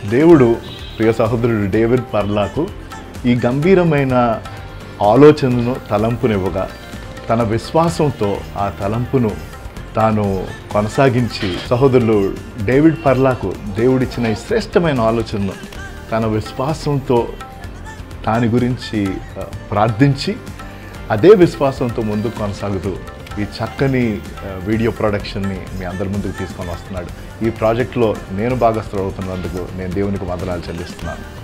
దేవుడు ప్రియ సహోదరుడు డేవిడ్ పర్లాకు ఈ గంభీరమైన ఆలోచనను తలంపునివ్వగా తన విశ్వాసంతో ఆ తలంపును తాను కొనసాగించి సహోదరులు డేవిడ్ పర్లాకు దేవుడిచ్చిన ఈ శ్రేష్టమైన ఆలోచనను తన విశ్వాసంతో దాని గురించి ఆ, ప్రార్థించి అదే విశ్వాసంతో ముందుకు కొనసాగుతూ ఈ చక్కని ఆ, వీడియో ప్రొడక్షన్ని మీ అందరి ముందుకు తీసుకొని వస్తున్నాడు ఈ ప్రాజెక్ట్లో నేను భాగస్థులు అవుతున్నందుకు నేను దేవునికి వందనాలు చెల్లిస్తున్నాను